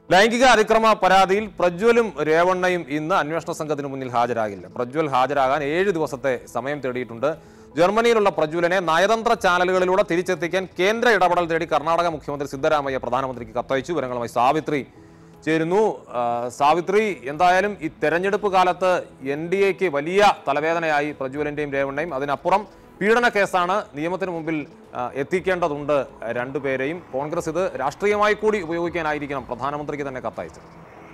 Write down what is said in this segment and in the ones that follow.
ലൈംഗിക അതിക്രമ പരാതിയിൽ പ്രജ്വലും രേവണ്ണയും ഇന്ന് അന്വേഷണ സംഘത്തിന് മുന്നിൽ ഹാജരാകില്ല പ്രജ്വൽ ഹാജരാകാൻ ഏഴ് ദിവസത്തെ സമയം തേടിയിട്ടുണ്ട് ജർമ്മനിയിലുള്ള പ്രജ്വലിനെ നയതന്ത്ര ചാനലുകളിലൂടെ തിരിച്ചെത്തിക്കാൻ കേന്ദ്ര ഇടപെടൽ തേടി കർണാടക മുഖ്യമന്ത്രി സിദ്ധരാമയ്യ പ്രധാനമന്ത്രിക്ക് കത്തയച്ചു വിവരങ്ങളുമായി സാവിത്രി ചേരുന്നു ആ, സാവിത്രി എന്തായാലും ഈ തെരഞ്ഞെടുപ്പ് കാലത്ത് എൻ ഡി എക്ക് വലിയ തലവേദനയായി പ്രജ്വലിന്റെയും രേവണ്ണയും അതിനപ്പുറം പീഡന കേസാണ് നിയമത്തിന് മുമ്പിൽ ആ, എത്തിക്കേണ്ടതുണ്ട് രണ്ടുപേരെയും കോൺഗ്രസ് ഇത് രാഷ്ട്രീയമായി കൂടി ഉപയോഗിക്കാനായിരിക്കണം പ്രധാനമന്ത്രിക്ക് തന്നെ കത്തയച്ചത്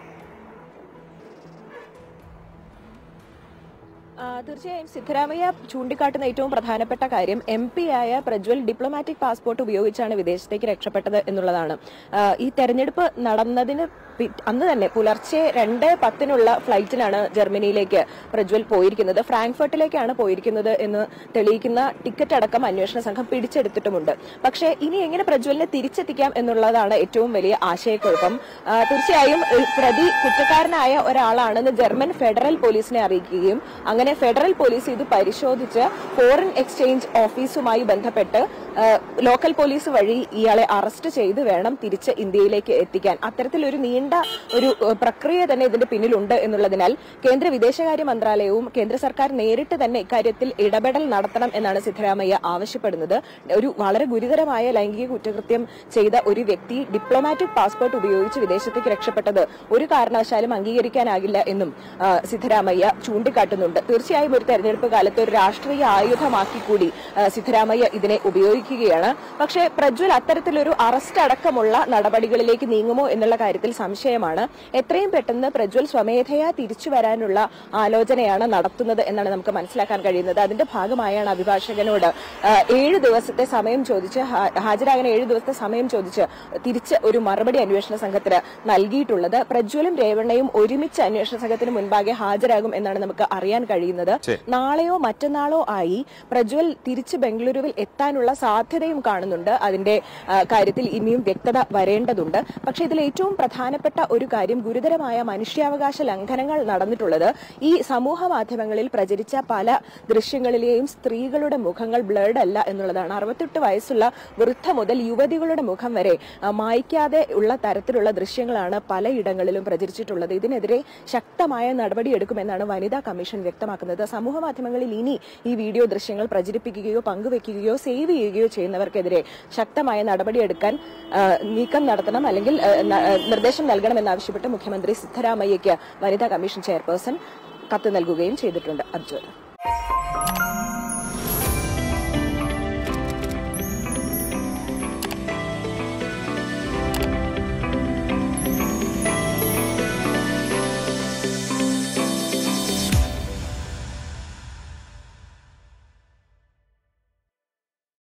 ആ, തീർച്ചയായും സിദ്ധരാമയ്യ ചൂണ്ടിക്കാട്ടുന്ന ഏറ്റവും പ്രധാനപ്പെട്ട കാര്യം എം പി ആയ പ്രജ്വൽ ഡിപ്ലോമാറ്റിക് പാസ്പോർട്ട് ഉപയോഗിച്ചാണ് വിദേശത്തേക്ക് രക്ഷപ്പെട്ടത് എന്നുള്ളതാണ് ആ, ഈ തെരഞ്ഞെടുപ്പ് നടന്നതിന് പി- അന്ന് തന്നെ പുലർച്ചെ രണ്ട് പത്തിനുള്ള ഫ്ലൈറ്റിലാണ് ജർമ്മനിയിലേക്ക് പ്രജ്വൽ പോയിരിക്കുന്നത് ഫ്രാങ്ക്ഫർട്ടിലേക്കാണ് പോയിരിക്കുന്നത് എന്ന് തെളിയിക്കുന്ന ടിക്കറ്റ് അടക്കം അന്വേഷണ സംഘം പിടിച്ചെടുത്തിട്ടുമുണ്ട് പക്ഷേ ഇനി എങ്ങനെ പ്രജ്വലിനെ തിരിച്ചെത്തിക്കാം എന്നുള്ളതാണ് ഏറ്റവും വലിയ ആശയക്കുഴപ്പം ആ, തീർച്ചയായും ഈ പ്രതി കുറ്റക്കാരനായ ഒരാളാണെന്ന് ജർമ്മൻ ഫെഡറൽ പോലീസിനെ അറിയിക്കുകയും അങ്ങനെ ഫെഡറൽ പോലീസ് ഇത് പരിശോധിച്ച് ഫോറിൻ എക്സ്ചേഞ്ച് ഓഫീസുമായി ബന്ധപ്പെട്ട് ആ, ലോക്കൽ പോലീസ് വഴി ഇയാളെ അറസ്റ്റ് ചെയ്ത് വേണം തിരിച്ച് ഇന്ത്യയിലേക്ക് എത്തിക്കാൻ അത്തരത്തിലൊരു നീണ്ട ഒരു ആ, പ്രക്രിയ തന്നെ ഇതിന്റെ പിന്നിലുണ്ട് എന്നുള്ളതിനാൽ കേന്ദ്ര വിദേശകാര്യ മന്ത്രാലയവും കേന്ദ്ര സർക്കാർ നേരിട്ട് തന്നെ ഇക്കാര്യത്തിൽ ഇടപെടൽ നടത്തണം എന്നാണ് സിദ്ധരാമയ്യ ആവശ്യപ്പെടുന്നത് ഒരു വളരെ ഗുരുതരമായ ലൈംഗിക കുറ്റകൃത്യം ചെയ്ത ഒരു വ്യക്തി ഡിപ്ലോമാറ്റിക് പാസ്പോർട്ട് ഉപയോഗിച്ച് വിദേശത്തേക്ക് രക്ഷപ്പെട്ടത് ഒരു കാരണവശാലും അംഗീകരിക്കാനാകില്ല എന്നും ആ, സിദ്ധരാമയ്യ ചൂണ്ടിക്കാട്ടുന്നുണ്ട് തീർച്ചയായും ഒരു തെരഞ്ഞെടുപ്പ് കാലത്ത് ഒരു രാഷ്ട്രീയ ആയുധമാക്കി കൂടി ആ, സിദ്ധരാമയ്യ ഇതിനെ ഉപയോഗിക്കുകയാണ് പക്ഷേ പ്രജ്വൽ അത്തരത്തിലൊരു അറസ്റ്റ് അടക്കമുള്ള നടപടികളിലേക്ക് നീങ്ങുമോ എന്നുള്ള കാര്യത്തിൽ സംശയമാണ് എത്രയും പെട്ടെന്ന് പ്രജ്വൽ സ്വമേധയാ തിരിച്ചു വരാനുള്ള ആലോചനയാണ് നടത്തുന്നത് എന്നാണ് നമുക്ക് മനസ്സിലാക്കാൻ കഴിയുന്നത് അതിന്റെ ഭാഗമായാണ് അഭിഭാഷകനോട് ആ, ഏഴ് ദിവസത്തെ സമയം ചോദിച്ച് ഹാ- ഹാജരാകാൻ ഏഴ് ദിവസത്തെ സമയം ചോദിച്ച് തിരിച്ച് ഒരു മറുപടി അന്വേഷണ സംഘത്തിന് നൽകിയിട്ടുള്ളത് പ്രജ്വലും രേവണ്ണയും ഒരുമിച്ച് അന്വേഷണ സംഘത്തിന് മുൻപാകെ ഹാജരാകും എന്നാണ് നമുക്ക് അറിയാൻ കഴിയുന്നത് ശരി. നാളെയോ മറ്റന്നാളോ ആയി പ്രജ്വൽ തിരിച്ച് ബംഗളൂരുവിൽ എത്താനുള്ള സാധ്യതയും കാണുന്നുണ്ട് അതിന്റെ ആ, കാര്യത്തിൽ ഇനിയും വ്യക്തത വരേണ്ടതുണ്ട് പക്ഷേ ഇതിൽ ഏറ്റവും പ്രധാനപ്പെട്ട ഒരു കാര്യം ഗുരുതരമായ മനുഷ്യാവകാശ ലംഘനങ്ങൾ നടന്നിട്ടുള്ളത് ഈ സമൂഹ മാധ്യമങ്ങളിൽ പ്രചരിച്ച പല ദൃശ്യങ്ങളിലെയും സ്ത്രീകളുടെ മുഖങ്ങൾ ബ്ലഡ് അല്ല എന്നുള്ളതാണ് അറുപത്തെട്ട് വയസ്സുള്ള വൃദ്ധ മുതൽ യുവതികളുടെ മുഖം വരെ ആ, മായ്ക്കാതെ ഉള്ള തരത്തിലുള്ള ദൃശ്യങ്ങളാണ് പലയിടങ്ങളിലും പ്രചരിച്ചിട്ടുള്ളത് ഇതിനെതിരെ ശക്തമായ നടപടിയെടുക്കുമെന്നാണ് വനിതാ കമ്മീഷൻ വ്യക്തമാക്കുന്നത് സമൂഹ മാധ്യമങ്ങളിൽ ഇനി ഈ വീഡിയോ ദൃശ്യങ്ങൾ പ്രചരിപ്പിക്കുകയോ പങ്കുവെക്കുകയോ സേവ് ചെയ്യുകയോ ചെയ്യുന്നവർക്കെതിരെ ശക്തമായ നടപടിയെടുക്കാൻ ആ, നീക്കം നടത്തണം അല്ലെങ്കിൽ ആ, ന- ആ, നിർദ്ദേശം നൽകണമെന്നാവശ്യപ്പെട്ട് മുഖ്യമന്ത്രി സിദ്ധരാമയ്യയ്ക്ക് വനിതാ കമ്മീഷൻ ചെയർപേഴ്സൺ കത്ത് നൽകുകയും ചെയ്തിട്ടുണ്ട് അർജുൻ